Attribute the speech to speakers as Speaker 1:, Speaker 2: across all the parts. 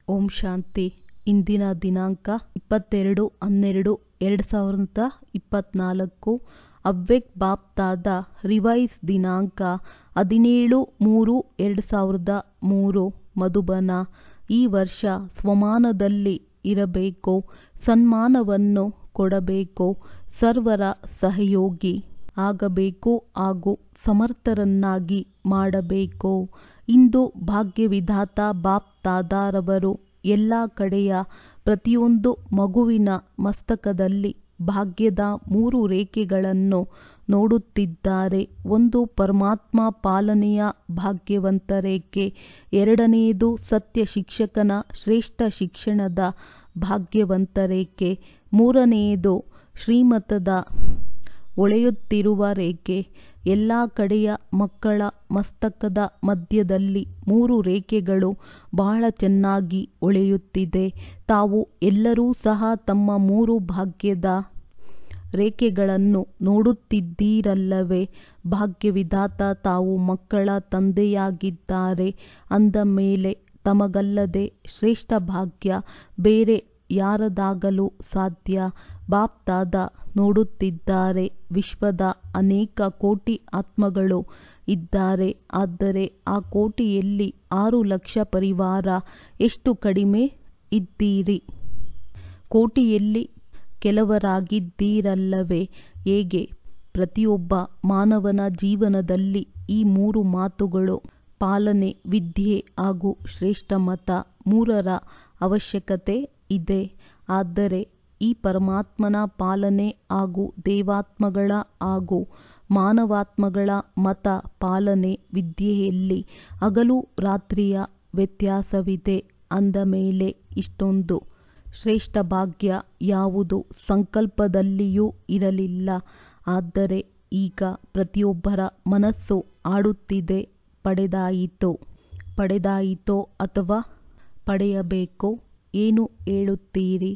Speaker 1: ಓಂ ಶಾಂತಿ ಇಂದಿನ ದಿನಾಂಕ ಇಪ್ಪತ್ತೆರಡು ಹನ್ನೆರಡು ಎರಡು ಸಾವಿರದ ಇಪ್ಪತ್ತ್ನಾಲ್ಕು ಅವ್ಯಕ್ಟ್ ಬಾಪ್ದಾದ ರಿವೈಸ್ ದಿನಾಂಕ ಹದಿನೇಳು ಮೂರು ಎರಡು ಸಾವಿರದ ಮೂರು ಮಧುಬನ ಈ ವರ್ಷ ಸ್ವಮಾನದಲ್ಲಿ ಇರಬೇಕು ಸನ್ಮಾನವನ್ನು ಕೊಡಬೇಕು ಸರ್ವರ ಸಹಯೋಗಿ ಆಗಬೇಕು ಹಾಗೂ ಸಮರ್ಥರನ್ನಾಗಿ ಮಾಡಬೇಕು ಇಂದು ಭಾಗ್ಯವಿಧಾತ ಬಾಪ್ ದಾದಾರವರು ಎಲ್ಲ ಕಡೆಯ ಪ್ರತಿಯೊಂದು ಮಗುವಿನ ಮಸ್ತಕದಲ್ಲಿ ಭಾಗ್ಯದ ಮೂರು ರೇಖೆಗಳನ್ನು ನೋಡುತ್ತಿದ್ದಾರೆ ಒಂದು ಪರಮಾತ್ಮ ಪಾಲನೆಯ ಭಾಗ್ಯವಂತ ರೇಖೆ ಎರಡನೆಯದು ಸತ್ಯ ಶಿಕ್ಷಕನ ಶ್ರೇಷ್ಠ ಶಿಕ್ಷಣದ ಭಾಗ್ಯವಂತ ರೇಖೆ ಮೂರನೆಯದು ಶ್ರೀಮತದ ಹೊಳೆಯುತ್ತಿರುವ ರೇಖೆ ಎಲ್ಲ ಕಡೆಯ ಮಕ್ಕಳ ಮಸ್ತಕದ ಮಧ್ಯದಲ್ಲಿ ಮೂರು ರೇಖೆಗಳು ಬಹಳ ಚೆನ್ನಾಗಿ ಹೊಳೆಯುತ್ತಿದೆ ತಾವು ಎಲ್ಲರೂ ಸಹ ತಮ್ಮ ಮೂರು ಭಾಗ್ಯದ ರೇಖೆಗಳನ್ನು ನೋಡುತ್ತಿದ್ದೀರಲ್ಲವೇ ಭಾಗ್ಯವಿಧಾತ ತಾವು ಮಕ್ಕಳ ತಂದೆಯಾಗಿದ್ದಾರೆ ಅಂದ ಮೇಲೆ ತಮಗಲ್ಲದೆ ಶ್ರೇಷ್ಠ ಭಾಗ್ಯ ಬೇರೆ ಯಾರದಾಗಲು ಸಾಧ್ಯ ಬಾಪ್ ದಾದಾ ನೋಡುತ್ತಿದ್ದಾರೆ ವಿಶ್ವದ ಅನೇಕ ಕೋಟಿ ಆತ್ಮಗಳು ಇದ್ದಾರೆ ಆದರೆ ಆ ಕೋಟಿಯಲ್ಲಿ ಆರು ಲಕ್ಷ ಪರಿವಾರ ಎಷ್ಟು ಕಡಿಮೆ ಇದ್ದೀರಿ ಕೋಟಿಯಲ್ಲಿ ಕೆಲವರಾಗಿದ್ದೀರಲ್ಲವೇ ಹೇಗೆ ಪ್ರತಿಯೊಬ್ಬ ಮಾನವನ ಜೀವನದಲ್ಲಿ ಈ ಮೂರು ಮಾತುಗಳು ಪಾಲನೆ ವಿದ್ಯೆ ಹಾಗೂ ಶ್ರೇಷ್ಠ ಮತ ಮೂರರ ಅವಶ್ಯಕತೆ ಇದೆ ಆದರೆ ಈ ಪರಮಾತ್ಮನ ಪಾಲನೆ ಹಾಗೂ ದೇವಾತ್ಮಗಳ ಹಾಗೂ ಮಾನವಾತ್ಮಗಳ ಮತ ಪಾಲನೆ ವಿದ್ಯೆಯಲ್ಲಿ ಹಗಲು ರಾತ್ರಿಯ ವ್ಯತ್ಯಾಸವಿದೆ ಅಂದ ಮೇಲೆ ಇಷ್ಟೊಂದು ಶ್ರೇಷ್ಠ ಭಾಗ್ಯ ಯಾವುದು ಸಂಕಲ್ಪದಲ್ಲಿಯೂ ಇರಲಿಲ್ಲ ಆದರೆ ಈಗ ಪ್ರತಿಯೊಬ್ಬರ ಮನಸ್ಸು ಆಡುತ್ತಿದೆ ಪಡೆದಾಯಿತೋ ಪಡೆದಾಯಿತೋ ಅಥವಾ ಪಡೆಯಬೇಕೋ ಏನು ಹೇಳುತ್ತೀರಿ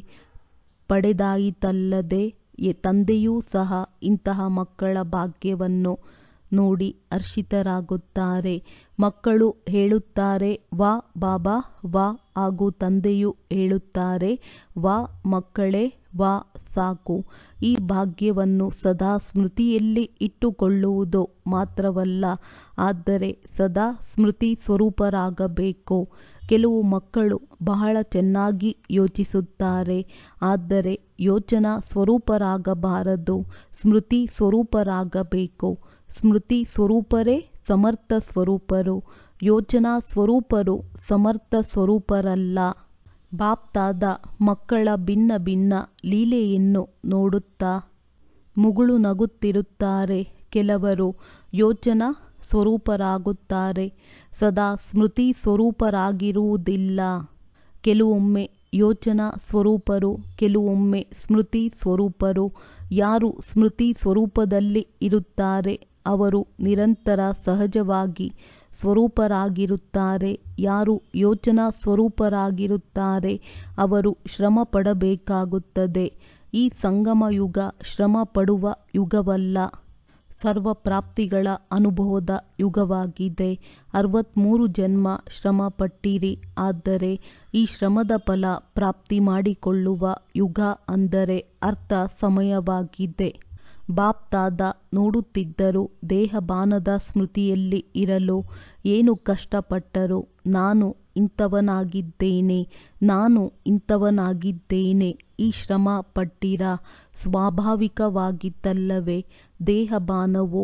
Speaker 1: ಪಡೆದಾಯಿತಲ್ಲದೆ ತಂದೆಯೂ ಸಹ ಇಂತಹ ಮಕ್ಕಳ ಭಾಗ್ಯವನ್ನು ನೋಡಿ ಹರ್ಷಿತರಾಗುತ್ತಾರೆ ಮಕ್ಕಳು ಹೇಳುತ್ತಾರೆ ವಾ ಬಾಬಾ ವಾ ಹಾಗೂ ತಂದೆಯು ಹೇಳುತ್ತಾರೆ ವಾ ಮಕ್ಕಳೇ ವಾ ಸಾಕು ಈ ಭಾಗ್ಯವನ್ನು ಸದಾ ಸ್ಮೃತಿಯಲ್ಲಿ ಇಟ್ಟುಕೊಳ್ಳುವುದು ಮಾತ್ರವಲ್ಲ ಆದರೆ ಸದಾ ಸ್ಮೃತಿ ಸ್ವರೂಪರಾಗಬೇಕು ಕೆಲವು ಮಕ್ಕಳು ಬಹಳ ಚೆನ್ನಾಗಿ ಯೋಚಿಸುತ್ತಾರೆ ಆದರೆ ಯೋಚನಾ ಸ್ವರೂಪರಾಗಬಾರದು ಸ್ಮೃತಿ ಸ್ವರೂಪರಾಗಬೇಕು ಸ್ಮೃತಿ ಸ್ವರೂಪರೇ ಸಮರ್ಥ ಸ್ವರೂಪರು ಯೋಚನಾ ಸ್ವರೂಪರು ಸಮರ್ಥ ಸ್ವರೂಪರಲ್ಲ ಬಾಪ್ ದಾದ ಮಕ್ಕಳ ಭಿನ್ನ ಭಿನ್ನ ಲೀಲೆಯನ್ನು ನೋಡುತ್ತಾ ಮುಗುಳು ನಗುತ್ತಿರುತ್ತಾರೆ ಕೆಲವರು ಯೋಚನಾ ಸ್ವರೂಪರಾಗುತ್ತಾರೆ ಸದಾ ಸ್ಮೃತಿ ಸ್ವರೂಪರಾಗಿರುವುದಿಲ್ಲ ಕೆಲವೊಮ್ಮೆ ಯೋಚನಾ ಸ್ವರೂಪರು ಕೆಲವೊಮ್ಮೆ ಸ್ಮೃತಿ ಸ್ವರೂಪರು ಯಾರು ಸ್ಮೃತಿ ಸ್ವರೂಪದಲ್ಲಿ ಇರುತ್ತಾರೆ ಅವರು ನಿರಂತರ ಸಹಜವಾಗಿ ಸ್ವರೂಪರಾಗಿರುತ್ತಾರೆ ಯಾರು ಯೋಚನಾ ಸ್ವರೂಪರಾಗಿರುತ್ತಾರೆ ಅವರು ಶ್ರಮ ಪಡಬೇಕಾಗುತ್ತದೆ ಈ ಸಂಗಮ ಯುಗ ಶ್ರಮ ಪಡುವ ಯುಗವಲ್ಲ ಸರ್ವ ಪ್ರಾಪ್ತಿಗಳ ಅನುಭವದ ಯುಗವಾಗಿದೆ ಅರವತ್ತ್ಮೂರು ಜನ್ಮ ಶ್ರಮ ಪಟ್ಟಿರಿ ಆದರೆ ಈ ಶ್ರಮದ ಫಲ ಪ್ರಾಪ್ತಿ ಮಾಡಿಕೊಳ್ಳುವ ಯುಗ ಅಂದರೆ ಅರ್ಥ ಸಮಯವಾಗಿದೆ ಬಾಪ್ ದಾದಾ ನೋಡುತ್ತಿದ್ದರು ದೇಹಬಾನದ ಸ್ಮೃತಿಯಲ್ಲಿ ಇರಲು ಏನು ಕಷ್ಟಪಟ್ಟರು ನಾನು ಇಂಥವನಾಗಿದ್ದೇನೆ ನಾನು ಇಂಥವನಾಗಿದ್ದೇನೆ ಈ ಶ್ರಮ ಪಟ್ಟಿರ ಸ್ವಾಭಾವಿಕವಾಗಿತ್ತಲ್ಲವೇ ದೇಹಬಾನವು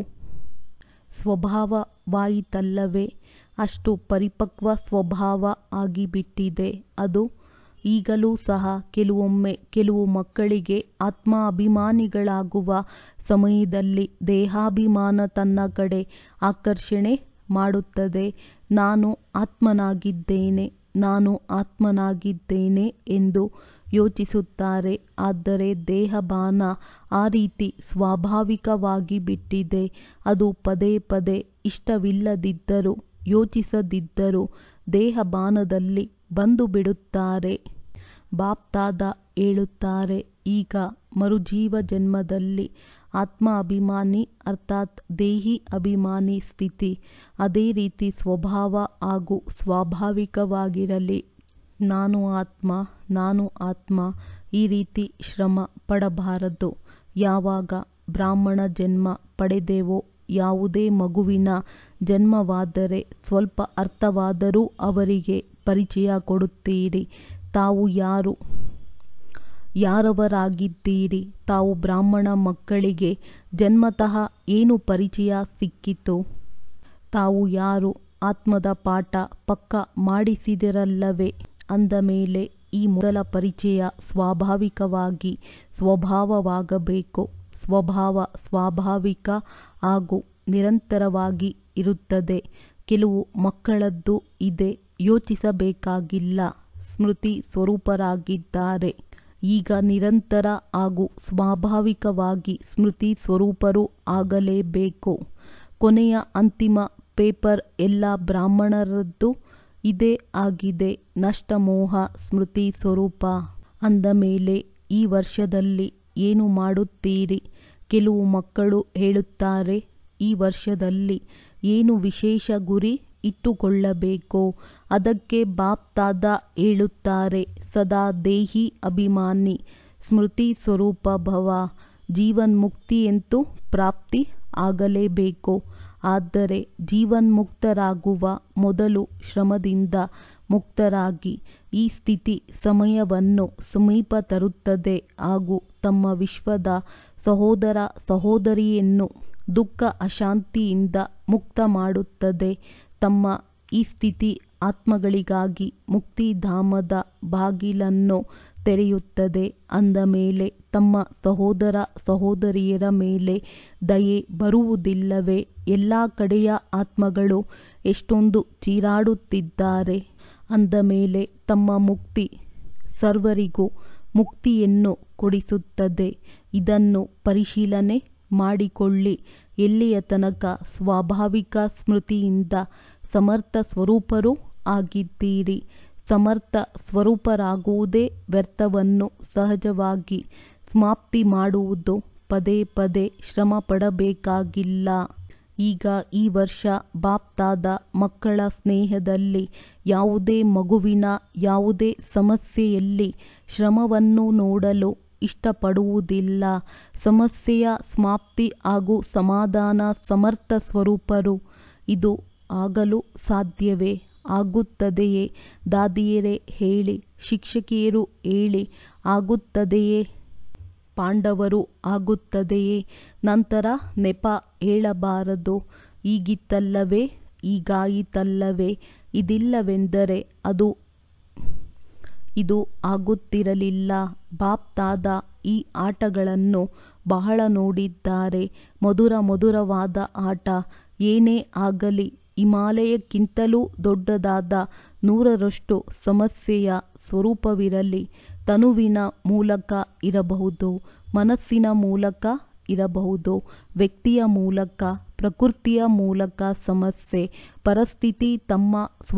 Speaker 1: ಸ್ವಭಾವವಾಯಿತಲ್ಲವೇ ಅಷ್ಟು ಪರಿಪಕ್ವ ಸ್ವಭಾವ ಆಗಿಬಿಟ್ಟಿದೆ ಅದು ಈಗಲೂ ಸಹ ಕೆಲವೊಮ್ಮೆ ಕೆಲವು ಮಕ್ಕಳಿಗೆ ಆತ್ಮಾಭಿಮಾನಿಗಳಾಗುವ ಸಮಯದಲ್ಲಿ ದೇಹಾಭಿಮಾನ ತನ್ನ ಕಡೆ ಆಕರ್ಷಣೆ ಮಾಡುತ್ತದೆ ನಾನು ಆತ್ಮನಾಗಿದ್ದೇನೆ ನಾನು ಆತ್ಮನಾಗಿದ್ದೇನೆ ಎಂದು ಯೋಚಿಸುತ್ತಾರೆ ಆದರೆ ದೇಹಬಾನ ಆ ರೀತಿ ಸ್ವಾಭಾವಿಕವಾಗಿ ಬಿಟ್ಟಿದೆ ಅದು ಪದೇ ಪದೇ ಇಷ್ಟವಿಲ್ಲದಿದ್ದರೂ ಯೋಚಿಸದಿದ್ದರೂ ದೇಹಬಾನದಲ್ಲಿ ಬಂದು ಬಿಡುತ್ತಾರೆ ಬಾಪ್ ದಾದಾ ಹೇಳುತ್ತಾರೆ ಈಗ ಮರುಜೀವ ಜನ್ಮದಲ್ಲಿ ಆತ್ಮ ಅಭಿಮಾನಿ ಅರ್ಥಾತ್ ದೇಹಿ ಅಭಿಮಾನಿ ಸ್ಥಿತಿ ಅದೇ ರೀತಿ ಸ್ವಭಾವ ಹಾಗೂ ಸ್ವಾಭಾವಿಕವಾಗಿರಲಿ ನಾನು ಆತ್ಮ ನಾನು ಆತ್ಮ ಈ ರೀತಿ ಶ್ರಮ ಪಡಬಾರದು ಯಾವಾಗ ಬ್ರಾಹ್ಮಣ ಜನ್ಮ ಪಡೆದೆವೋ ಯಾವುದೇ ಮಗುವಿನ ಜನ್ಮವಾದರೆ ಸ್ವಲ್ಪ ಅರ್ಥವಾದರೂ ಅವರಿಗೆ ಪರಿಚಯ ಕೊಡುತ್ತೀರಿ ತಾವು ಯಾರು ಯಾರವರಾಗಿದ್ದೀರಿ ತಾವು ಬ್ರಾಹ್ಮಣ ಮಕ್ಕಳಿಗೆ ಜನ್ಮತಃ ಏನು ಪರಿಚಯ ಸಿಕ್ಕಿತು ತಾವು ಯಾರು ಆತ್ಮದ ಪಾಠ ಪಕ್ಕಾ ಮಾಡಿಸಿದಿರಲ್ಲವೇ ಅಂದ ಮೇಲೆ ಈ ಮೊದಲ ಪರಿಚಯ ಸ್ವಾಭಾವಿಕವಾಗಿ ಸ್ವಭಾವವಾಗಬೇಕು ಸ್ವಭಾವ ಸ್ವಾಭಾವಿಕ ಹಾಗೂ ನಿರಂತರವಾಗಿ ಇರುತ್ತದೆ ಕೆಲವು ಮಕ್ಕಳದ್ದು ಇದೆ ಯೋಚಿಸಬೇಕಾಗಿಲ್ಲ ಸ್ಮೃತಿ ಸ್ವರೂಪರಾಗಿದ್ದಾರೆ ಈಗ ನಿರಂತರ ಹಾಗೂ ಸ್ವಾಭಾವಿಕವಾಗಿ ಸ್ಮೃತಿ ಸ್ವರೂಪರೂ ಆಗಲೇಬೇಕು ಕೊನೆಯ ಅಂತಿಮ ಪೇಪರ್ ಎಲ್ಲ ಬ್ರಾಹ್ಮಣರದ್ದು ಇದೇ ಆಗಿದೆ ನಷ್ಟ ಮೋಹ ಸ್ಮೃತಿ ಸ್ವರೂಪ ಅಂದ ಮೇಲೆ ಈ ವರ್ಷದಲ್ಲಿ ಏನು ಮಾಡುತ್ತೀರಿ ಕೆಲವು ಮಕ್ಕಳು ಹೇಳುತ್ತಾರೆ ಈ ವರ್ಷದಲ್ಲಿ ಏನು ವಿಶೇಷ ಗುರಿ ಇಟ್ಟುಕೊಳ್ಳಬೇಕೋ ಅದಕ್ಕೆ ಬಾಪ್ ದಾದಾ ಹೇಳುತ್ತಾರೆ ಸದಾ ದೇಹಿ ಅಭಿಮಾನಿ ಸ್ಮೃತಿ ಸ್ವರೂಪ ಭವ ಜೀವನ್ಮುಕ್ತಿಯಂತೂ ಪ್ರಾಪ್ತಿ ಆಗಲೇಬೇಕು ಆದರೆ ಜೀವನ್ಮುಕ್ತರಾಗುವ ಮೊದಲು ಶ್ರಮದಿಂದ ಮುಕ್ತರಾಗಿ ಈ ಸ್ಥಿತಿ ಸಮಯವನ್ನು ಸಮೀಪ ತರುತ್ತದೆ ಹಾಗೂ ತಮ್ಮ ವಿಶ್ವದ ಸಹೋದರ ಸಹೋದರಿಯನ್ನು ದುಃಖ ಅಶಾಂತಿಯಿಂದ ಮುಕ್ತ ಮಾಡುತ್ತದೆ ತಮ್ಮ ಈ ಸ್ಥಿತಿ ಆತ್ಮಗಳಿಗಾಗಿ ಮುಕ್ತಿಧಾಮದ ಬಾಗಿಲನ್ನು ತೆರೆಯುತ್ತದೆ ಅಂದ ಮೇಲೆ ತಮ್ಮ ಸಹೋದರ ಸಹೋದರಿಯರ ಮೇಲೆ ದಯೆ ಬರುವುದಿಲ್ಲವೇ ಎಲ್ಲ ಕಡೆಯ ಆತ್ಮಗಳು ಎಷ್ಟೊಂದು ಚೀರಾಡುತ್ತಿದ್ದಾರೆ ಅಂದ ಮೇಲೆ ತಮ್ಮ ಮುಕ್ತಿ ಸರ್ವರಿಗೂ ಮುಕ್ತಿಯನ್ನು ಕೊಡಿಸುತ್ತದೆ ಇದನ್ನು ಪರಿಶೀಲನೆ ಮಾಡಿಕೊಳ್ಳಿ ಎಲ್ಲಿಯ ತನಕ ಸ್ವಾಭಾವಿಕ ಸ್ಮೃತಿಯಿಂದ ಸಮರ್ಥ ಸ್ವರೂಪರೂ ಆಗಿದ್ದೀರಿ ಸಮರ್ಥ ಸ್ವರೂಪರಾಗುವುದೇ ವ್ಯರ್ಥವನ್ನು ಸಹಜವಾಗಿ ಸಮಾಪ್ತಿ ಮಾಡುವುದು ಪದೇ ಪದೇ ಶ್ರಮ ಪಡಬೇಕಾಗಿಲ್ಲ ಈಗ ಈ ವರ್ಷ ಬಾಪ್ ದಾದಾ ಮಕ್ಕಳ ಸ್ನೇಹದಲ್ಲಿ ಯಾವುದೇ ಮಗುವಿನ ಯಾವುದೇ ಸಮಸ್ಯೆಯಲ್ಲಿ ಶ್ರಮವನ್ನು ನೋಡಲು ಇಷ್ಟಪಡುವುದಿಲ್ಲ ಸಮಸ್ಯೆಯ ಸಮಾಪ್ತಿ ಹಾಗೂ ಸಮಾಧಾನ ಸಮರ್ಥ ಸ್ವರೂಪರು ಇದು ಆಗಲು ಸಾಧ್ಯವೇ ಆಗುತ್ತದೆಯೇ ದಾದಿಯರೇ ಹೇಳಿ ಶಿಕ್ಷಕಿಯರು ಹೇಳಿ ಆಗುತ್ತದೆಯೇ ಪಾಂಡವರು ಆಗುತ್ತದೆಯೇ ನಂತರ ನೆಪ ಹೇಳಬಾರದು ಈಗಿತ್ತಲ್ಲವೇ ಈಗಾಯಿತಲ್ಲವೇ ಇದಿಲ್ಲವೆಂದರೆ ಅದು ಇದು ಆಗುತ್ತಿರಲಿಲ್ಲ ಬಾಪ್ ದಾದಾ ಈ ಆಟಗಳನ್ನು ಬಹಳ ನೋಡಿದ್ದಾರೆ ಮಧುರ ಮಧುರವಾದ ಆಟ ಏನೇ ಆಗಲಿ ಹಿಮಾಲಯಕ್ಕಿಂತಲೂ ದೊಡ್ಡದಾದ ನೂರರಷ್ಟು ಸಮಸ್ಯೆಯ ಸ್ವರೂಪವಿರಲಿ ತನುವಿನ ಮೂಲಕ ಇರಬಹುದು ಮನಸ್ಸಿನ ಮೂಲಕ ಇರಬಹುದು ವ್ಯಕ್ತಿಯ ಮೂಲಕ ಪ್ರಕೃತಿಯ ಮೂಲಕ ಸಮಸ್ಯೆ ಪರಿಸ್ಥಿತಿ ತಮ್ಮ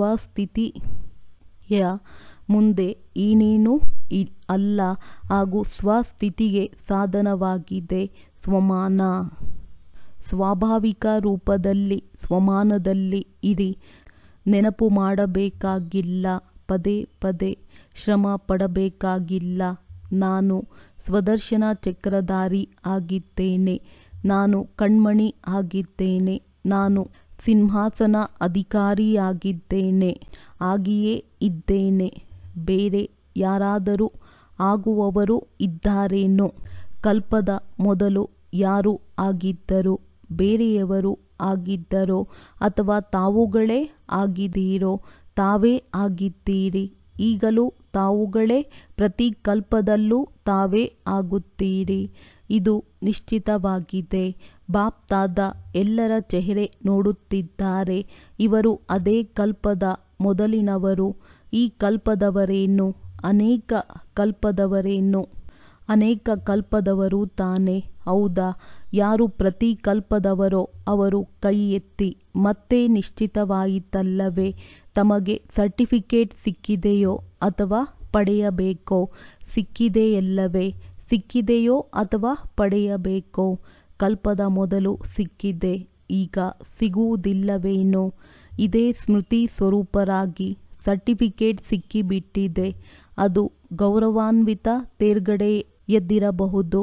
Speaker 1: ಸ್ವಸ್ಥಿತಿಯ ಮುಂದೆ ಏನೇನೂ ಅಲ್ಲ ಹಾಗೂ ಸ್ವಸ್ಥಿತಿಗೆ ಸಾಧನವಾಗಿದೆ ಸ್ವಮಾನ ಸ್ವಾಭಾವಿಕ ರೂಪದಲ್ಲಿ ಸ್ವಮಾನದಲ್ಲಿ ಇರಿ ನೆನಪು ಮಾಡಬೇಕಾಗಿಲ್ಲ ಪದೇ ಪದೇ ಶ್ರಮ ಪಡಬೇಕಾಗಿಲ್ಲ ನಾನು ಸ್ವದರ್ಶನ ಚಕ್ರಧಾರಿ ಆಗಿದ್ದೇನೆ ನಾನು ಕಣ್ಮಣಿ ಆಗಿದ್ದೇನೆ ನಾನು ಸಿಂಹಾಸನ ಅಧಿಕಾರಿಯಾಗಿದ್ದೇನೆ ಆಗಿಯೇ ಇದ್ದೇನೆ ಬೇರೆ ಯಾರಾದರೂ ಆಗುವವರು ಇದ್ದಾರೇನೋ ಕಲ್ಪದ ಮೊದಲು ಯಾರು ಆಗಿದ್ದರು ಬೇರೆಯವರು ಆಗಿದ್ದರೋ ಅಥವಾ ತಾವುಗಳೇ ಆಗಿದ್ದೀರೋ ತಾವೇ ಆಗಿದ್ದೀರಿ ಈಗಲೂ ತಾವುಗಳೇ ಪ್ರತಿ ಕಲ್ಪದಲ್ಲೂ ತಾವೇ ಆಗುತ್ತೀರಿ ಇದು ನಿಶ್ಚಿತವಾಗಿದೆ ಬಾಪ್ ದಾದಾ ಎಲ್ಲರ ಚೆಹರೆ ನೋಡುತ್ತಿದ್ದಾರೆ ಇವರು ಅದೇ ಕಲ್ಪದ ಮೊದಲಿನವರು ಈ ಕಲ್ಪದವರೇನು ಅನೇಕ ಕಲ್ಪದವರೇನು ಅನೇಕ ಕಲ್ಪದವರು ತಾನೆ ಹೌದಾ ಯಾರು ಪ್ರತಿ ಕಲ್ಪದವರೋ ಅವರು ಕೈ ಎತ್ತಿ ಮತ್ತೆ ನಿಶ್ಚಿತವಾಯಿತಲ್ಲವೇ ತಮಗೆ ಸರ್ಟಿಫಿಕೇಟ್ ಸಿಕ್ಕಿದೆಯೋ ಅಥವಾ ಪಡೆಯಬೇಕೋ ಸಿಕ್ಕಿದೆಯಲ್ಲವೇ ಸಿಕ್ಕಿದೆಯೋ ಅಥವಾ ಪಡೆಯಬೇಕೋ ಕಲ್ಪದ ಮೊದಲು ಸಿಕ್ಕಿದೆ ಈಗ ಸಿಗುವುದಿಲ್ಲವೇನೋ ಇದೇ ಸ್ಮೃತಿ ಸ್ವರೂಪರಾಗಿ ಸರ್ಟಿಫಿಕೇಟ್ ಸಿಕ್ಕಿಬಿಟ್ಟಿದೆ ಅದು ಗೌರವಾನ್ವಿತ ತೇರ್ಗಡೆಯದ್ದಿರಬಹುದು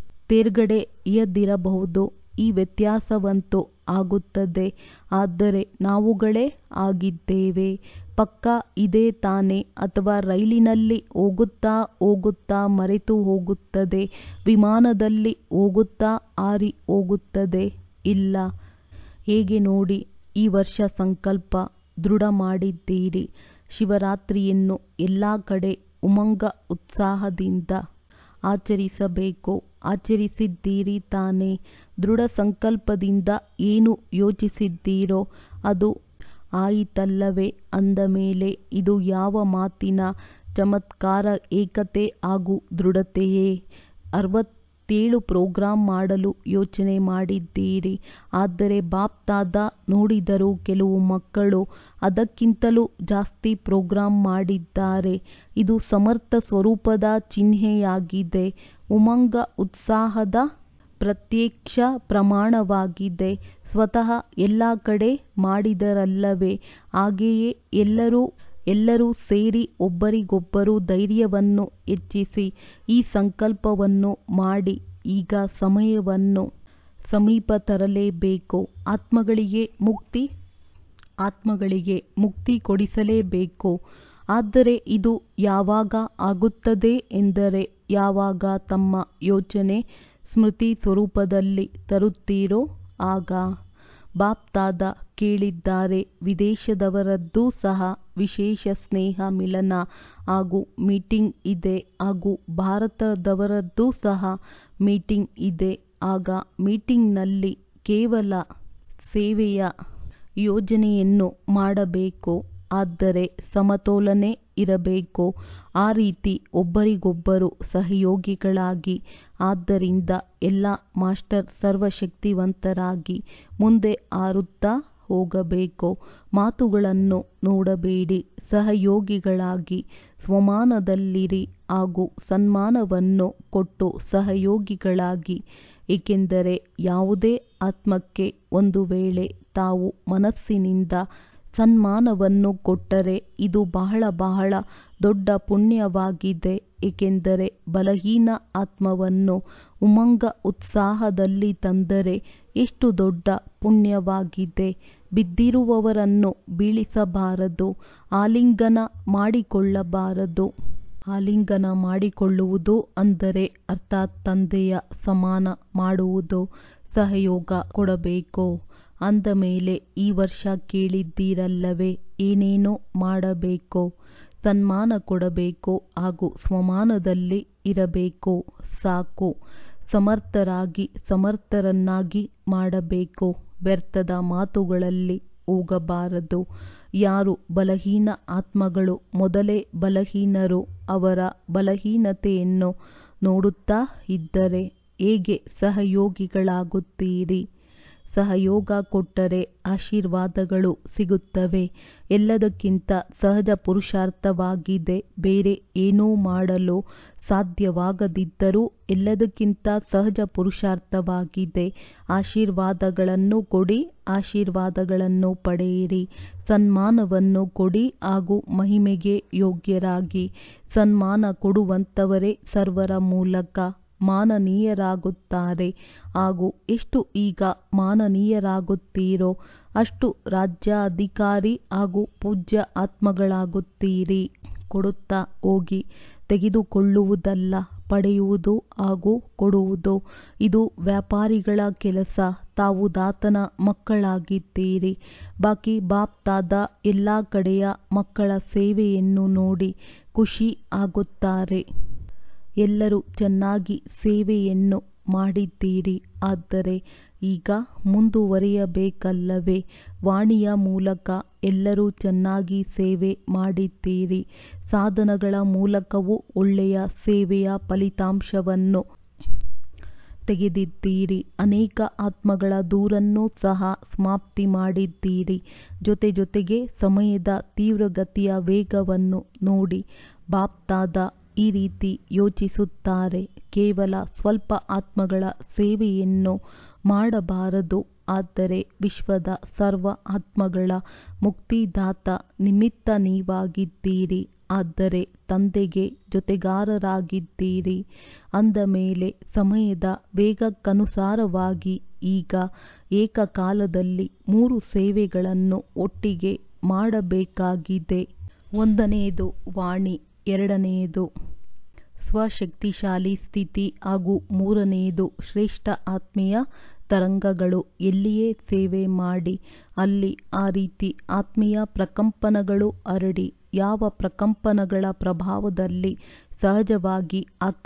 Speaker 1: ತೇರ್ಗಡೆಯದ್ದಿರಬಹುದು ಈ ವ್ಯತ್ಯಾಸವಂತೂ ಆಗುತ್ತದೆ ಆದರೆ ನಾವುಗಳೇ ಆಗಿದ್ದೇವೆ ಪಕ್ಕಾ ಇದೇ ತಾನೇ ಅಥವಾ ರೈಲಿನಲ್ಲಿ ಹೋಗುತ್ತಾ ಹೋಗುತ್ತಾ ಮರೆತು ಹೋಗುತ್ತದೆ ವಿಮಾನದಲ್ಲಿ ಹೋಗುತ್ತಾ ಹಾರಿ ಹೋಗುತ್ತದೆ ಇಲ್ಲ ಹೇಗೆ ನೋಡಿ ಈ ವರ್ಷ ಸಂಕಲ್ಪ ದೃಢ ಮಾಡಿದ್ದೀರಿ ಶಿವರಾತ್ರಿಯನ್ನು ಎಲ್ಲ ಕಡೆ ಉಮಂಗ ಉತ್ಸಾಹದಿಂದ ಆಚರಿಸಬೇಕು ಆಚರಿಸಿದ್ದೀರಿ ತಾನೇ ದೃಢ ಸಂಕಲ್ಪದಿಂದ ಏನು ಯೋಚಿಸಿದ್ದೀರೋ ಅದು ಆಯಿತಲ್ಲವೇ ಅಂದ ಮೇಲೆ ಇದು ಯಾವ ಮಾತಿನ ಚಮತ್ಕಾರ ಏಕತೆ ಹಾಗೂ ದೃಢತೆಯೇ ಅರವತ್ತೇಳು ಪ್ರೋಗ್ರಾಂ ಮಾಡಲು ಯೋಚನೆ ಮಾಡಿದ್ದೀರಿ ಆದರೆ ಬಾಪ್ ದಾದಾ ನೋಡಿದರು ಕೆಲವು ಮಕ್ಕಳು ಅದಕ್ಕಿಂತಲೂ ಜಾಸ್ತಿ ಪ್ರೋಗ್ರಾಂ ಮಾಡಿದ್ದಾರೆ ಇದು ಸಮರ್ಥ ಸ್ವರೂಪದ ಚಿಹ್ನೆಯಾಗಿದೆ ಉಮಂಗ ಉತ್ಸಾಹದ ಪ್ರತ್ಯಕ್ಷ ಪ್ರಮಾಣವಾಗಿದೆ ಸ್ವತಃ ಎಲ್ಲ ಕಡೆ ಮಾಡಿದರಲ್ಲವೇ ಹಾಗೆಯೇ ಎಲ್ಲರೂ ಎಲ್ಲರೂ ಸೇರಿ ಒಬ್ಬರಿಗೊಬ್ಬರು ಧೈರ್ಯವನ್ನು ಹೆಚ್ಚಿಸಿ ಈ ಸಂಕಲ್ಪವನ್ನು ಮಾಡಿ ಈಗ ಸಮಯವನ್ನು ಸಮೀಪ ತರಲೇಬೇಕು ಆತ್ಮಗಳಿಗೆ ಮುಕ್ತಿ ಆತ್ಮಗಳಿಗೆ ಮುಕ್ತಿ ಕೊಡಿಸಲೇಬೇಕು ಆದರೆ ಇದು ಯಾವಾಗ ಆಗುತ್ತದೆ ಎಂದರೆ ಯಾವಾಗ ತಮ್ಮ ಯೋಚನೆ ಸ್ಮೃತಿ ಸ್ವರೂಪದಲ್ಲಿ ತರುತ್ತೀರೋ ಆಗ ಬಾಪ್ ದಾದಾ ಕೇಳಿದ್ದಾರೆ ವಿದೇಶದವರದ್ದೂ ಸಹ ವಿಶೇಷ ಸ್ನೇಹ ಮಿಲನ ಹಾಗೂ ಮೀಟಿಂಗ್ ಇದೆ ಹಾಗೂ ಭಾರತದವರದ್ದೂ ಸಹ ಮೀಟಿಂಗ್ ಇದೆ ಆಗ ಮೀಟಿಂಗ್ನಲ್ಲಿ ಕೇವಲ ಸೇವೆಯ ಯೋಜನೆಯನ್ನು ಮಾಡಬೇಕು ಆದರೆ ಸಮತೋಲನೆ ಇರಬೇಕು ಆ ರೀತಿ ಒಬ್ಬರಿಗೊಬ್ಬರು ಸಹಯೋಗಿಗಳಾಗಿ ಆದ್ದರಿಂದ ಎಲ್ಲ ಮಾಸ್ಟರ್ ಸರ್ವಶಕ್ತಿವಂತರಾಗಿ ಮುಂದೆ ಹಾರುತ್ತಾ ಹೋಗಬೇಕು ಮಾತುಗಳನ್ನು ನೋಡಬೇಡಿ ಸಹಯೋಗಿಗಳಾಗಿ ಸ್ವಮಾನದಲ್ಲಿರಿ ಹಾಗೂ ಸನ್ಮಾನವನ್ನು ಕೊಟ್ಟು ಸಹಯೋಗಿಗಳಾಗಿ ಏಕೆಂದರೆ ಯಾವುದೇ ಆತ್ಮಕ್ಕೆ ಒಂದು ವೇಳೆ ತಾವು ಮನಸ್ಸಿನಿಂದ ಸನ್ಮಾನವನ್ನು ಕೊಟ್ಟರೆ ಇದು ಬಹಳ ಬಹಳ ದೊಡ್ಡ ಪುಣ್ಯವಾಗಿದೆ ಏಕೆಂದರೆ ಬಲಹೀನ ಆತ್ಮವನ್ನು ಉಮಂಗ ಉತ್ಸಾಹದಲ್ಲಿ ತಂದರೆ ಎಷ್ಟು ದೊಡ್ಡ ಪುಣ್ಯವಾಗಿದೆ ಬಿದ್ದಿರುವವರನ್ನು ಬೀಳಿಸಬಾರದು ಆಲಿಂಗನ ಮಾಡಿಕೊಳ್ಳಬಾರದು ಆಲಿಂಗನ ಮಾಡಿಕೊಳ್ಳುವುದು ಅಂದರೆ ಅರ್ಥಾತ್ ತಂದೆಯ ಸಮಾನ ಮಾಡುವುದು ಸಹಯೋಗ ಕೊಡಬೇಕು ಅಂದ ಮೇಲೆ ಈ ವರ್ಷ ಕೇಳಿದ್ದೀರಲ್ಲವೇ ಏನೇನು ಮಾಡಬೇಕು ಸನ್ಮಾನ ಕೊಡಬೇಕು ಹಾಗೂ ಸ್ವಮಾನದಲ್ಲಿ ಇರಬೇಕು ಸಾಕು ಸಮರ್ಥರಾಗಿ ಸಮರ್ಥರನ್ನಾಗಿ ಮಾಡಬೇಕು ವ್ಯರ್ಥದ ಮಾತುಗಳಲ್ಲಿ ಹೋಗಬಾರದು ಯಾರು ಬಲಹೀನ ಆತ್ಮಗಳು ಮೊದಲೇ ಬಲಹೀನರು ಅವರ ಬಲಹೀನತೆಯನ್ನು ನೋಡುತ್ತಾ ಇದ್ದರೆ ಹೇಗೆ ಸಹಯೋಗಿಗಳಾಗುತ್ತೀರಿ ಸಹಯೋಗ ಕೊಟ್ಟರೆ ಆಶೀರ್ವಾದಗಳು ಸಿಗುತ್ತವೆ ಎಲ್ಲದಕ್ಕಿಂತ ಸಹಜ ಪುರುಷಾರ್ಥವಾಗಿದೆ ಬೇರೆ ಏನೂ ಮಾಡಲು ಸಾಧ್ಯವಾಗದಿದ್ದರೂ ಎಲ್ಲದಕ್ಕಿಂತ ಸಹಜ ಪುರುಷಾರ್ಥವಾಗಿದೆ ಆಶೀರ್ವಾದಗಳನ್ನು ಕೊಡಿ ಆಶೀರ್ವಾದಗಳನ್ನು ಪಡೆಯಿರಿ ಸನ್ಮಾನವನ್ನು ಕೊಡಿ ಹಾಗೂ ಮಹಿಮೆಗೆ ಯೋಗ್ಯರಾಗಿ ಸನ್ಮಾನ ಕೊಡುವಂತವರೇ ಸರ್ವರ ಮೂಲಕ ಮಾನನೀಯರಾಗುತ್ತಾರೆ ಹಾಗೂ ಎಷ್ಟು ಈಗ ಮಾನನೀಯರಾಗುತ್ತೀರೋ ಅಷ್ಟು ರಾಜ್ಯಾಧಿಕಾರಿ ಹಾಗೂ ಪೂಜ್ಯ ಆತ್ಮಗಳಾಗುತ್ತೀರಿ ಕೊಡುತ್ತಾ ಹೋಗಿ ತೆಗೆದುಕೊಳ್ಳುವುದಲ್ಲ ಪಡೆಯುವುದು ಹಾಗೂ ಕೊಡುವುದು ಇದು ವ್ಯಾಪಾರಿಗಳ ಕೆಲಸ ತಾವು ದಾತನ ಮಕ್ಕಳಾಗಿದ್ದೀರಿ ಬಾಕಿ ಬಾಪ್ ದಾದಾ ಎಲ್ಲ ಕಡೆಯ ಮಕ್ಕಳ ಸೇವೆಯನ್ನು ನೋಡಿ ಖುಷಿ ಆಗುತ್ತಾರೆ ಎಲ್ಲರೂ ಚೆನ್ನಾಗಿ ಸೇವೆಯನ್ನು ಮಾಡಿದ್ದೀರಿ ಆದರೆ ಈಗ ಮುಂದುವರಿಯಬೇಕಲ್ಲವೇ ವಾಣಿಯ ಮೂಲಕ ಎಲ್ಲರೂ ಚೆನ್ನಾಗಿ ಸೇವೆ ಮಾಡಿದ್ದೀರಿ ಸಾಧನಗಳ ಮೂಲಕವೂ ಒಳ್ಳೆಯ ಸೇವೆಯ ಫಲಿತಾಂಶವನ್ನು ತೆಗೆದಿದ್ದೀರಿ ಅನೇಕ ಆತ್ಮಗಳ ದೂರನ್ನೂ ಸಹ ಸಮಾಪ್ತಿ ಮಾಡಿದ್ದೀರಿ ಜೊತೆ ಜೊತೆಗೆ ಸಮಯದ ತೀವ್ರಗತಿಯ ವೇಗವನ್ನು ನೋಡಿ ಬಾಪ್ ದಾದಾ ಈ ರೀತಿ ಯೋಚಿಸುತ್ತಾರೆ ಕೇವಲ ಸ್ವಲ್ಪ ಆತ್ಮಗಳ ಸೇವೆಯನ್ನು ಮಾಡಬಾರದು ಆದರೆ ವಿಶ್ವದ ಸರ್ವ ಆತ್ಮಗಳ ಮುಕ್ತಿದಾತ ನಿಮಿತ್ತ ನೀವಾಗಿದ್ದೀರಿ ಆದರೆ ತಂದೆಗೆ ಜೊತೆಗಾರರಾಗಿದ್ದೀರಿ ಅಂದ ಮೇಲೆ ಸಮಯದ ವೇಗಕ್ಕನುಸಾರವಾಗಿ ಈಗ ಏಕಕಾಲದಲ್ಲಿ ಮೂರು ಸೇವೆಗಳನ್ನು ಒಟ್ಟಿಗೆ ಮಾಡಬೇಕಾಗಿದೆ ಒಂದನೆಯದು ವಾಣಿ ಎರಡನೆಯದು ಸ್ವಶಕ್ತಿಶಾಲಿ ಸ್ಥಿತಿ ಹಾಗೂ ಮೂರನೆಯದು ಶ್ರೇಷ್ಠ ಆತ್ಮೀಯ ತರಂಗಗಳು ಎಲ್ಲಿಯೇ ಸೇವೆ ಮಾಡಿ ಅಲ್ಲಿ ಆ ರೀತಿ ಆತ್ಮೀಯ ಪ್ರಕಂಪನಗಳು ಹರಡಿ ಯಾವ ಪ್ರಕಂಪನಗಳ ಪ್ರಭಾವದಲ್ಲಿ ಸಹಜವಾಗಿ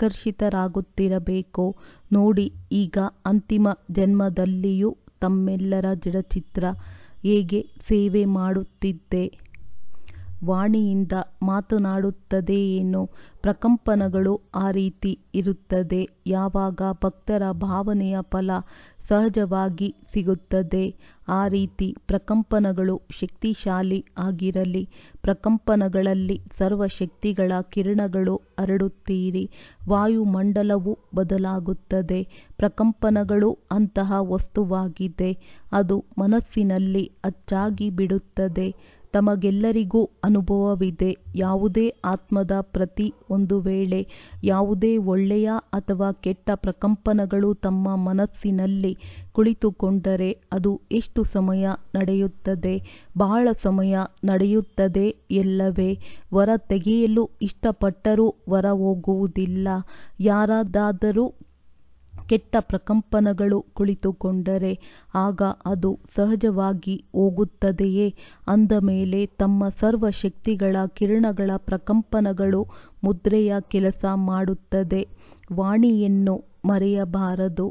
Speaker 1: ಆಕರ್ಷಿತರಾಗುತ್ತಿರಬೇಕೋ ನೋಡಿ ಈಗ ಅಂತಿಮ ಜನ್ಮದಲ್ಲಿಯೂ ತಮ್ಮೆಲ್ಲರ ಜಡಚಿತ್ರ ಹೇಗೆ ಸೇವೆ ಮಾಡುತ್ತಿದೆ ವಾಣಿಯಿಂದ ಮಾತನಾಡುತ್ತದೆಯೇನೋ ಪ್ರಕಂಪನಗಳು ಆ ರೀತಿ ಇರುತ್ತದೆ ಯಾವಾಗ ಭಕ್ತರ ಭಾವನೆಯ ಫಲ ಸಹಜವಾಗಿ ಸಿಗುತ್ತದೆ ಆ ರೀತಿ ಪ್ರಕಂಪನಗಳು ಶಕ್ತಿಶಾಲಿ ಆಗಿರಲಿ ಪ್ರಕಂಪನಗಳಲ್ಲಿ ಸರ್ವ ಶಕ್ತಿಗಳ ಕಿರಣಗಳು ಹರಡುತ್ತೀರಿ ವಾಯುಮಂಡಲವು ಬದಲಾಗುತ್ತದೆ ಪ್ರಕಂಪನಗಳು ಅಂತಹ ವಸ್ತುವಾಗಿದೆ ಅದು ಮನಸ್ಸಿನಲ್ಲಿ ಅಚ್ಚಾಗಿ ಬಿಡುತ್ತದೆ ತಮಗೆಲ್ಲರಿಗೂ ಅನುಭವವಿದೆ ಯಾವುದೇ ಆತ್ಮದ ಪ್ರತಿ ಒಂದು ವೇಳೆ ಯಾವುದೇ ಒಳ್ಳೆಯ ಅಥವಾ ಕೆಟ್ಟ ಪ್ರಕಂಪನಗಳು ತಮ್ಮ ಮನಸ್ಸಿನಲ್ಲಿ ಕುಳಿತುಕೊಂಡರೆ ಅದು ಎಷ್ಟು ಸಮಯ ನಡೆಯುತ್ತದೆ ಬಹಳ ಸಮಯ ನಡೆಯುತ್ತದೆ ಎಲ್ಲವೇ ಹೊರ ತೆಗೆಯಲು ಇಷ್ಟಪಟ್ಟರೂ ಹೊರ ಹೋಗುವುದಿಲ್ಲ ಯಾರದಾದರೂ ಕೆಟ್ಟ ಪ್ರಕಂಪನಗಳು ಕುಳಿತುಕೊಂಡರೆ ಆಗ ಅದು ಸಹಜವಾಗಿ ಹೋಗುತ್ತದೆಯೇ ಅಂದ ಮೇಲೆ ತಮ್ಮ ಸರ್ವ ಶಕ್ತಿಗಳ ಕಿರಣಗಳ ಪ್ರಕಂಪನಗಳು ಮುದ್ರೆಯ ಕೆಲಸ ಮಾಡುತ್ತದೆ ವಾಣಿಯನ್ನು ಮರೆಯಬಾರದು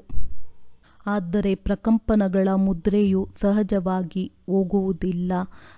Speaker 1: ಆದರೆ ಪ್ರಕಂಪನಗಳ ಮುದ್ರೆಯು ಸಹಜವಾಗಿ ಹೋಗುವುದಿಲ್ಲ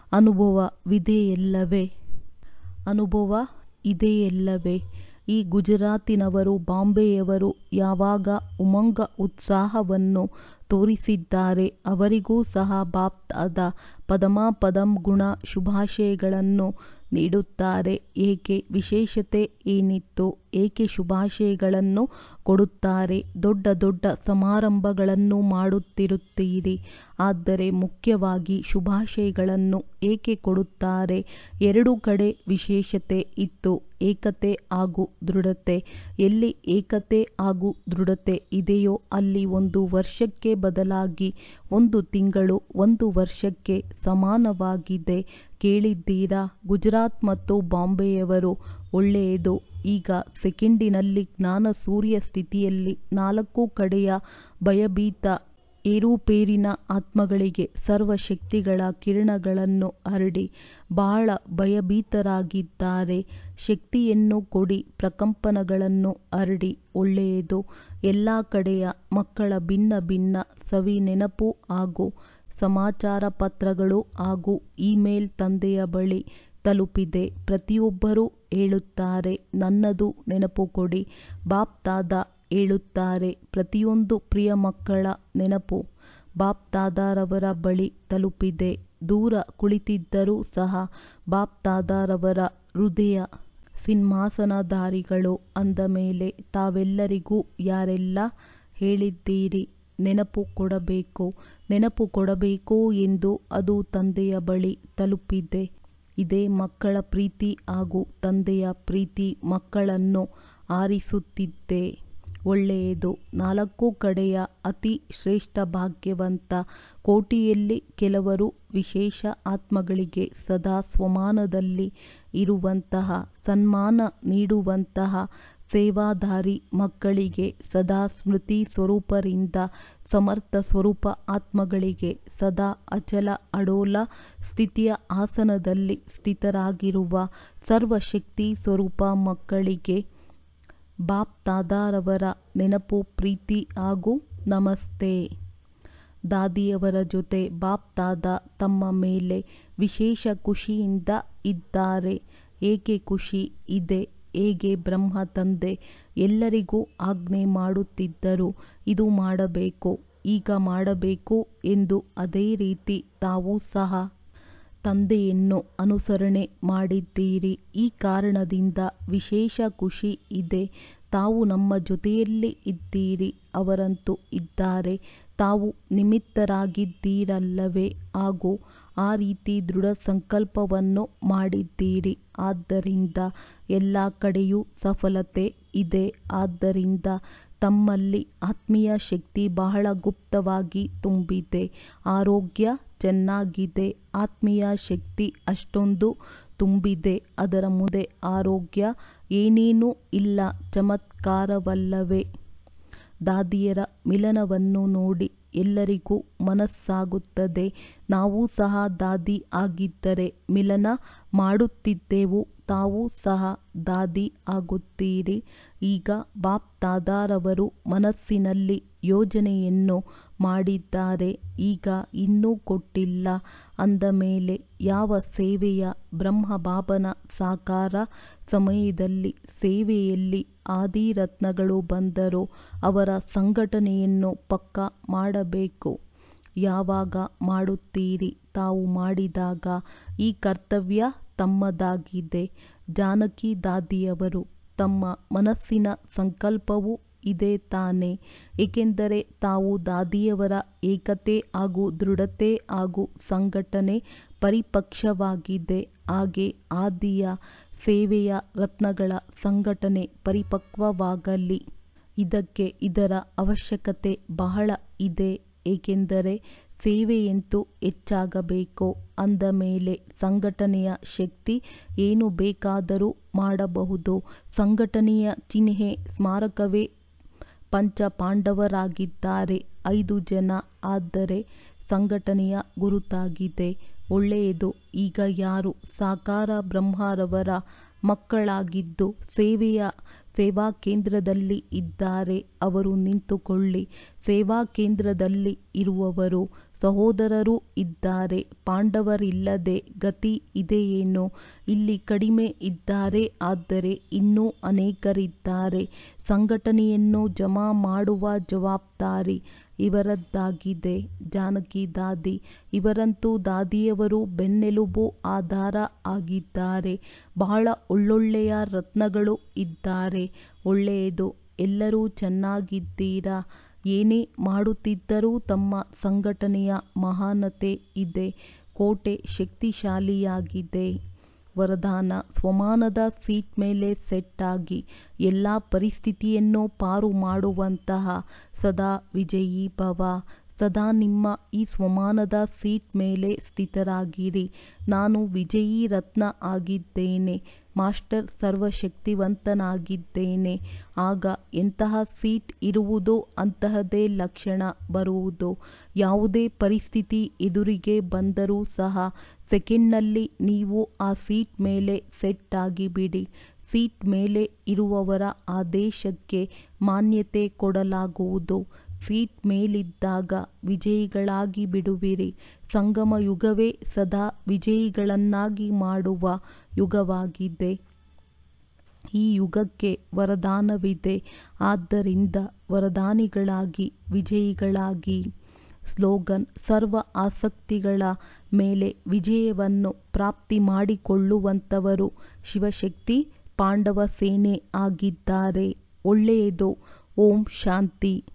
Speaker 1: ಅನುಭವವಿದೆಯಲ್ಲವೇ ಅನುಭವ ಇದೆಯಲ್ಲವೇ ಈ ಗುಜರಾತಿನವರು ಬಾಂಬೆಯವರು ಯಾವಾಗ ಉಮಂಗ ಉತ್ಸಾಹವನ್ನು ತೋರಿಸಿದ್ದಾರೆ ಅವರಿಗೂ ಸಹ ಬಾಪ್ದಾದ ಪದಮಾಪದಂ ಗುಣ ಶುಭಾಶಯಗಳನ್ನು ನೀಡುತ್ತಾರೆ ಏಕೆ ವಿಶೇಷತೆ ಏನಿತ್ತು ಏಕೆ ಶುಭಾಶಯಗಳನ್ನು ಕೊಡುತ್ತಾರೆ ದೊಡ್ಡ ದೊಡ್ಡ ಸಮಾರಂಭಗಳನ್ನು ಮಾಡುತ್ತಿರುತ್ತೀರಿ ಆದರೆ ಮುಖ್ಯವಾಗಿ ಶುಭಾಶಯಗಳನ್ನು ಏಕೆ ಕೊಡುತ್ತಾರೆ ಎರಡೂ ಕಡೆ ವಿಶೇಷತೆ ಇತ್ತು ಏಕತೆ ಹಾಗೂ ದೃಢತೆ ಎಲ್ಲಿ ಏಕತೆ ಹಾಗೂ ದೃಢತೆ ಇದೆಯೋ ಅಲ್ಲಿ ಒಂದು ವರ್ಷಕ್ಕೆ ಬದಲಾಗಿ ಒಂದು ತಿಂಗಳು ಒಂದು ವರ್ಷಕ್ಕೆ ಸಮಾನವಾಗಿದೆ ಕೇಳಿದ್ದೀರಾ ಗುಜರಾತ್ ಮತ್ತು ಬಾಂಬೆಯವರು ಒಳ್ಳೆಯದು ಈಗ ಸೆಕೆಂಡಿನಲ್ಲಿ ಜ್ಞಾನ ಸೂರ್ಯ ಸ್ಥಿತಿಯಲ್ಲಿ ನಾಲ್ಕು ಕಡೆಯ ಭಯಭೀತ ಏರುಪೇರಿನ ಆತ್ಮಗಳಿಗೆ ಸರ್ವ ಶಕ್ತಿಗಳ ಕಿರಣಗಳನ್ನು ಹರಡಿ ಬಹಳ ಭಯಭೀತರಾಗಿದ್ದಾರೆ ಶಕ್ತಿಯನ್ನು ಕೊಡಿ ಪ್ರಕಂಪನಗಳನ್ನು ಹರಡಿ ಒಳ್ಳೆಯದು ಎಲ್ಲ ಕಡೆಯ ಮಕ್ಕಳ ಭಿನ್ನ ಭಿನ್ನ ಸವಿ ನೆನಪು ಹಾಗೂ ಸಮಾಚಾರ ಪತ್ರಗಳು ಹಾಗೂ ಇಮೇಲ್ ತಂದೆಯ ಬಳಿ ತಲುಪಿದೆ ಪ್ರತಿಯೊಬ್ಬರೂ ಹೇಳುತ್ತಾರೆ ನನ್ನದು ನೆನಪು ಕೊಡಿ ಬಾಪ್ದಾದ ಹೇಳುತ್ತಾರೆ ಪ್ರತಿಯೊಂದು ಪ್ರಿಯ ಮಕ್ಕಳ ನೆನಪು ಬಾಪ್ದಾದಾರವರ ಬಳಿ ತಲುಪಿದೆ ದೂರ ಕುಳಿತಿದ್ದರೂ ಸಹ ಬಾಪ್ದಾದಾರವರ ಹೃದಯ ಸಿಂಹಾಸನಧಾರಿಗಳು ಅಂದ ಮೇಲೆ ತಾವೆಲ್ಲರಿಗೂ ಯಾರೆಲ್ಲ ಹೇಳಿದ್ದೀರಿ ನೆನಪು ಕೊಡಬೇಕು ನೆನಪು ಕೊಡಬೇಕು ಎಂದು ಅದು ತಂದೆಯ ಬಳಿ ತಲುಪಿದೆ ಇದೇ ಮಕ್ಕಳ ಪ್ರೀತಿ ಹಾಗೂ ತಂದೆಯ ಪ್ರೀತಿ ಮಕ್ಕಳನ್ನು ಆರಿಸುತ್ತಿದೆ ಒಳ್ಳೆಯದು ನಾಲ್ಕು ಕಡೆಯ ಅತಿ ಶ್ರೇಷ್ಠ ಭಾಗ್ಯವಂತ ಕೋಟಿಯಲ್ಲಿ ಕೆಲವರು ವಿಶೇಷ ಆತ್ಮಗಳಿಗೆ ಸದಾ ಸ್ವಮಾನದಲ್ಲಿ ಇರುವಂತಹ ಸನ್ಮಾನ ನೀಡುವಂತಹ ಸೇವಾಧಾರಿ ಮಕ್ಕಳಿಗೆ ಸದಾ ಸ್ಮೃತಿ ಸ್ವರೂಪರಿಂದ ಸಮರ್ಥ ಸ್ವರೂಪ ಆತ್ಮಗಳಿಗೆ ಸದಾ ಅಚಲ ಅಡೋಲ ಸ್ಥಿತಿಯ ಆಸನದಲ್ಲಿ ಸ್ಥಿತರಾಗಿರುವ ಸರ್ವಶಕ್ತಿ ಸ್ವರೂಪ ಮಕ್ಕಳಿಗೆ ಬಾಪ್ದಾದಾರವರ ನೆನಪು ಪ್ರೀತಿ ಹಾಗೂ ನಮಸ್ತೆ ದಾದಿಯವರ ಜೊತೆ ಬಾಪ್ದಾದ ತಮ್ಮ ಮೇಲೆ ವಿಶೇಷ ಖುಷಿಯಿಂದ ಇದ್ದಾರೆ ಏಕೆ ಖುಷಿ ಇದೆ ಹೇಗೆ ಬ್ರಹ್ಮ ತಂದೆ ಎಲ್ಲರಿಗೂ ಆಜ್ಞೆ ಮಾಡುತ್ತಿದ್ದರು ಇದು ಮಾಡಬೇಕು ಈಗ ಮಾಡಬೇಕು ಎಂದು ಅದೇ ರೀತಿ ತಾವೂ ಸಹ ತಂದೆಯನ್ನು ಅನುಸರಣೆ ಮಾಡಿದ್ದೀರಿ ಈ ಕಾರಣದಿಂದ ವಿಶೇಷ ಖುಷಿ ಇದೆ ತಾವು ನಮ್ಮ ಜೊತೆಯಲ್ಲಿ ಇದ್ದೀರಿ ಅವರಂತೂ ಇದ್ದಾರೆ ತಾವು ನಿಮಿತ್ತರಾಗಿದ್ದೀರಲ್ಲವೇ ಹಾಗೂ ಆ ರೀತಿ ದೃಢ ಸಂಕಲ್ಪವನ್ನು ಮಾಡಿದ್ದೀರಿ ಆದ್ದರಿಂದ ಎಲ್ಲ ಕಡೆಯೂ ಸಫಲತೆ ಇದೆ ಆದ್ದರಿಂದ ತಮ್ಮಲ್ಲಿ ಆತ್ಮೀಯ ಶಕ್ತಿ ಬಹಳ ಗುಪ್ತವಾಗಿ ತುಂಬಿದೆ ಆರೋಗ್ಯ ಚೆನ್ನಾಗಿದೆ ಆತ್ಮೀಯ ಶಕ್ತಿ ಅಷ್ಟೊಂದು ತುಂಬಿದೆ ಅದರ ಮುಂದೆ ಆರೋಗ್ಯ ಏನೇನೂ ಇಲ್ಲ ಚಮತ್ಕಾರವಲ್ಲವೇ ದಾದಿಯರ ಮಿಲನವನ್ನು ನೋಡಿ ಎಲ್ಲರಿಗೂ ಮನಸ್ಸಾಗುತ್ತದೆ ನಾವು ಸಹ ದಾದಿ ಆಗಿದ್ದರೆ ಮಿಲನ ಮಾಡುತ್ತಿದ್ದೆವು ತಾವೂ ಸಹ ದಾದಿ ಆಗುತ್ತೀರಿ ಈಗ ಬಾಪ್ ದಾದಾರವರು ಮನಸ್ಸಿನಲ್ಲಿ ಯೋಜನೆಯನ್ನು ಮಾಡಿದ್ದಾರೆ ಈಗ ಇನ್ನೂ ಕೊಟ್ಟಿಲ್ಲ ಅಂದ ಮೇಲೆ ಯಾವ ಸೇವೆಯ ಬ್ರಹ್ಮಬಾಬನ ಸಾಕಾರ ಸಮಯದಲ್ಲಿ ಸೇವೆಯಲ್ಲಿ ಆದಿರತ್ನಗಳು ಬಂದರೋ ಅವರ ಸಂಘಟನೆಯನ್ನು ಪಕ್ಕಾ ಮಾಡಬೇಕು ಯಾವಾಗ ಮಾಡುತ್ತೀರಿ ತಾವು ಮಾಡಿದಾಗ ಈ ಕರ್ತವ್ಯ ತಮ್ಮದಾಗಿದೆ ಜಾನಕಿ ದಾದಿಯವರು ತಮ್ಮ ಮನಸ್ಸಿನ ಸಂಕಲ್ಪವೂ ಇದೆ ತಾನೇ ಏಕೆಂದರೆ ತಾವು ದಾದಿಯವರ ಏಕತೆ ಹಾಗೂ ದೃಢತೆ ಹಾಗೂ ಸಂಘಟನೆ ಪರಿಪಕ್ವವಾಗಿದೆ ಹಾಗೆ ಆದಿಯ ಸೇವೆಯ ರತ್ನಗಳ ಸಂಘಟನೆ ಪರಿಪಕ್ವವಾಗಲಿ ಇದಕ್ಕೆ ಇದರ ಅವಶ್ಯಕತೆ ಬಹಳ ಇದೆ ಏಕೆಂದರೆ ಸೇವೆಯಂತೂ ಹೆಚ್ಚಾಗಬೇಕು ಅಂದ ಮೇಲೆ ಸಂಘಟನೆಯ ಶಕ್ತಿ ಏನು ಬೇಕಾದರೂ ಮಾಡಬಹುದು ಸಂಘಟನೆಯ ಚಿಹ್ನೆ ಸ್ಮಾರಕವೇ ಪಂಚ ಪಾಂಡವರಾಗಿದ್ದಾರೆ ಐದು ಜನ ಆದರೆ ಸಂಘಟನೆಯ ಗುರುತಾಗಿದೆ ಒಳ್ಳೆಯದು ಈಗ ಯಾರು ಸಾಕಾರ ಬ್ರಹ್ಮರವರ ಮಕ್ಕಳಾಗಿದ್ದು ಸೇವೆಯ ಸೇವಾ ಕೇಂದ್ರದಲ್ಲಿ ಇದ್ದಾರೆ ಅವರು ನಿಂತುಕೊಳ್ಳಿ ಸೇವಾ ಕೇಂದ್ರದಲ್ಲಿ ಇರುವವರು ಸಹೋದರರೂ ಇದ್ದಾರೆ ಪಾಂಡವರಿಲ್ಲದೆ ಗತಿ ಇದೆಯೇನೋ ಇಲ್ಲಿ ಕಡಿಮೆ ಇದ್ದಾರೆ ಆದರೆ ಇನ್ನೂ ಅನೇಕರಿದ್ದಾರೆ ಸಂಘಟನೆಯನ್ನು ಜಮಾ ಮಾಡುವ ಜವಾಬ್ದಾರಿ ಇವರದ್ದಾಗಿದೆ ಜಾನಕಿ ದಾದಿ ಇವರಂತೂ ದಾದಿಯವರು ಬೆನ್ನೆಲುಬು ಆಧಾರ ಆಗಿದ್ದಾರೆ ಬಹಳ ಒಳ್ಳೊಳ್ಳೆಯ ರತ್ನಗಳು ಇದ್ದಾರೆ ಒಳ್ಳೆಯದು ಎಲ್ಲರೂ ಚೆನ್ನಾಗಿದ್ದೀರಾ ಏನೇ ಮಾಡುತ್ತಿದ್ದರೂ ತಮ್ಮ ಸಂಘಟನೆಯ ಮಹಾನತೆ ಇದೆ ಕೋಟೆ ಶಕ್ತಿಶಾಲಿಯಾಗಿದೆ ವರದಾನ ಸ್ವಮಾನದ ಸೀಟ್ ಮೇಲೆ ಸೆಟ್ ಆಗಿ ಎಲ್ಲ ಪರಿಸ್ಥಿತಿಯನ್ನು ಪಾರು ಮಾಡುವಂತಹ ಸದಾ ವಿಜಯೀ ಭವ ಸದಾ ನಿಮ್ಮ ಈ ಸ್ವಮಾನದ ಸೀಟ್ ಮೇಲೆ ಸ್ಥಿತರಾಗಿರಿ ನಾನು ವಿಜಯೀ ರತ್ನ ಆಗಿದ್ದೇನೆ ಮಾಸ್ಟರ್ ಸರ್ವಶಕ್ತಿವಂತನಾಗಿದ್ದೇನೆ ಆಗ ಎಂತಹ ಸೀಟ್ ಇರುವುದೋ ಅಂತಹದೇ ಲಕ್ಷಣ ಬರುವುದು ಯಾವುದೇ ಪರಿಸ್ಥಿತಿ ಎದುರಿಗೆ ಬಂದರೂ ಸಹ ಸೆಕೆಂಡ್ನಲ್ಲಿ ನೀವು ಆ ಸೀಟ್ ಮೇಲೆ ಸೆಟ್ ಆಗಿಬಿಡಿ ಸೀಟ್ ಮೇಲೆ ಇರುವವರ ಆದೇಶಕ್ಕೆ ಮಾನ್ಯತೆ ಕೊಡಲಾಗುವುದು ಸೀಟ್ ಮೇಲಿದ್ದಾಗ ವಿಜಯಿಗಳಾಗಿ ಬಿಡುವಿರಿ ಸಂಗಮ ಯುಗವೇ ಸದಾ ವಿಜಯಿಗಳನ್ನಾಗಿ ಮಾಡುವ ಯುಗವಾಗಿದೆ ಈ ಯುಗಕ್ಕೆ ವರದಾನವಿದೆ ಆದ್ದರಿಂದ ವರದಾನಿಗಳಾಗಿ ವಿಜಯಿಗಳಾಗಿ ಸ್ಲೋಗನ್ ಸರ್ವ ಆಸಕ್ತಿಗಳ ಮೇಲೆ ವಿಜಯವನ್ನು ಪ್ರಾಪ್ತಿ ಮಾಡಿಕೊಳ್ಳುವಂತವರು ಶಿವಶಕ್ತಿ ಪಾಂಡವ ಸೇನೆ ಆಗಿದ್ದಾರೆ ಒಳ್ಳೆಯದು ಓಂ ಶಾಂತಿ